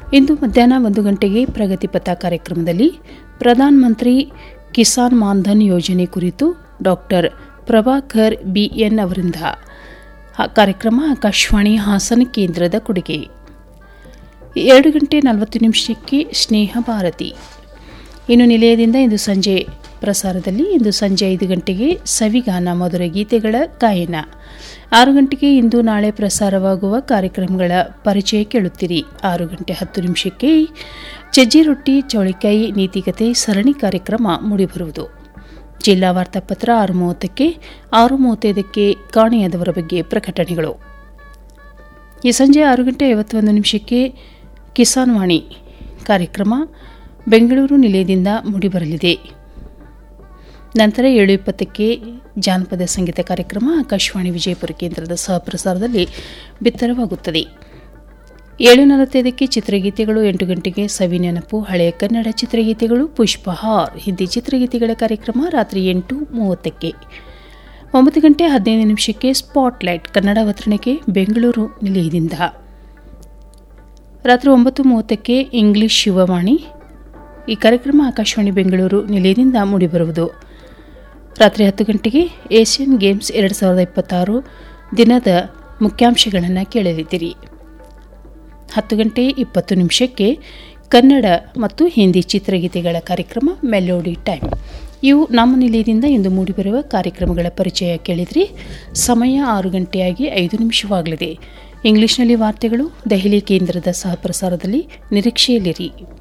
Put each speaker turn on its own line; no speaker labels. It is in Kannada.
ಇಂದು ಮಧ್ಯಾಹ್ನ ಒಂದು ಗಂಟೆಗೆ ಪ್ರಗತಿಪಥ ಕಾರ್ಯಕ್ರಮದಲ್ಲಿ ಪ್ರಧಾನಮಂತ್ರಿ ಕಿಸಾನ್ ಮಾನ್ಧನ್ ಯೋಜನೆ ಕುರಿತು ಡಾಕ್ಟರ್ ಪ್ರಭಾಕರ್ ಬಿಎನ್ ಅವರಿಂದ ಆ ಕಾರ್ಯಕ್ರಮ ಆಕಾಶವಾಣಿ ಹಾಸನ ಕೇಂದ್ರದ ಕೊಡುಗೆ ಎರಡು ಗಂಟೆ ನಲವತ್ತು ನಿಮಿಷಕ್ಕೆ ಸ್ನೇಹ ಭಾರತಿ ಇನ್ನು ನಿಲಯದಿಂದ ಇಂದು ಸಂಜೆ ಪ್ರಸಾರದಲ್ಲಿ ಇಂದು ಸಂಜೆ ಐದು ಗಂಟೆಗೆ ಸವಿಗಾನ ಮಧುರ ಗೀತೆಗಳ ಗಾಯನ ಆರು ಗಂಟೆಗೆ ಇಂದು ನಾಳೆ ಪ್ರಸಾರವಾಗುವ ಕಾರ್ಯಕ್ರಮಗಳ ಪರಿಚಯ ಕೇಳುತ್ತೀರಿ ಆರು ಗಂಟೆ ಹತ್ತು ನಿಮಿಷಕ್ಕೆ ಚಜ್ಜಿ ರೊಟ್ಟಿ ಚೌಳಿಕಾಯಿ ನೀತಿಕತೆ ಸರಣಿ ಕಾರ್ಯಕ್ರಮ ಮೂಡಿಬರುವುದು ಜಿಲ್ಲಾ ವಾರ್ತಾಪತ್ರ ಆರು ಮೂವತ್ತಕ್ಕೆ ಆರು ಮೂವತ್ತೈದಕ್ಕೆ ಕಾಣೆಯಾದವರ ಬಗ್ಗೆ ಪ್ರಕಟಣೆಗಳು ಈ ಸಂಜೆ ಆರು ಗಂಟೆ ಐವತ್ತೊಂದು ನಿಮಿಷಕ್ಕೆ ಕಿಸಾನ್ ವಾಣಿ ಕಾರ್ಯಕ್ರಮ ಬೆಂಗಳೂರು ನಿಲಯದಿಂದ ಮೂಡಿಬರಲಿದೆ ನಂತರ ಏಳು ಇಪ್ಪತ್ತಕ್ಕೆ ಜಾನಪದ ಸಂಗೀತ ಕಾರ್ಯಕ್ರಮ ಆಕಾಶವಾಣಿ ವಿಜಯಪುರ ಕೇಂದ್ರದ ಸಹಪ್ರಸಾರದಲ್ಲಿ ಬಿತ್ತರವಾಗುತ್ತದೆ ಏಳು ನಲವತ್ತೈದಕ್ಕೆ ಚಿತ್ರಗೀತೆಗಳು ಎಂಟು ಗಂಟೆಗೆ ಸವಿ ನೆನಪು ಹಳೆಯ ಕನ್ನಡ ಚಿತ್ರಗೀತೆಗಳು ಪುಷ್ಪಹಾರ್ ಹಿಂದಿ ಚಿತ್ರಗೀತೆಗಳ ಕಾರ್ಯಕ್ರಮ ರಾತ್ರಿ ಎಂಟು ಮೂವತ್ತಕ್ಕೆ ಒಂಬತ್ತು ಗಂಟೆ ಹದಿನೈದು ನಿಮಿಷಕ್ಕೆ ಸ್ಪಾಟ್ಲೈಟ್ ಕನ್ನಡ ಅವತರಣಿಕೆ ಬೆಂಗಳೂರು ನಿಲಯದಿಂದ ರಾತ್ರಿ ಒಂಬತ್ತು ಮೂವತ್ತಕ್ಕೆ ಇಂಗ್ಲಿಷ್ ಶಿವವಾಣಿ ಈ ಕಾರ್ಯಕ್ರಮ ಆಕಾಶವಾಣಿ ಬೆಂಗಳೂರು ನಿಲಯದಿಂದ ಮೂಡಿಬರುವುದು ರಾತ್ರಿ ಹತ್ತು ಗಂಟೆಗೆ ಏಷ್ಯನ್ ಗೇಮ್ಸ್ ಎರಡು ಸಾವಿರದ ಇಪ್ಪತ್ತಾರು ದಿನದ ಮುಖ್ಯಾಂಶಗಳನ್ನು ಕೇಳಲಿದ್ದೀರಿ ಹತ್ತು ಗಂಟೆ ಇಪ್ಪತ್ತು ನಿಮಿಷಕ್ಕೆ ಕನ್ನಡ ಮತ್ತು ಹಿಂದಿ ಚಿತ್ರಗೀತೆಗಳ ಕಾರ್ಯಕ್ರಮ ಮೆಲೋಡಿ ಟೈಮ್ ಇವು ನಮ್ಮ ನಿಲಯದಿಂದ ಇಂದು ಮೂಡಿಬರುವ ಕಾರ್ಯಕ್ರಮಗಳ ಪರಿಚಯ ಕೇಳಿದ್ರಿ ಸಮಯ ಆರು ಗಂಟೆಯಾಗಿ ಐದು ನಿಮಿಷವಾಗಲಿದೆ ಇಂಗ್ಲಿಷ್ನಲ್ಲಿ ವಾರ್ತೆಗಳು ದೆಹಲಿ ಕೇಂದ್ರದ ಸಹಪ್ರಸಾರದಲ್ಲಿ ನಿರೀಕ್ಷೆಯಲ್ಲಿರಿ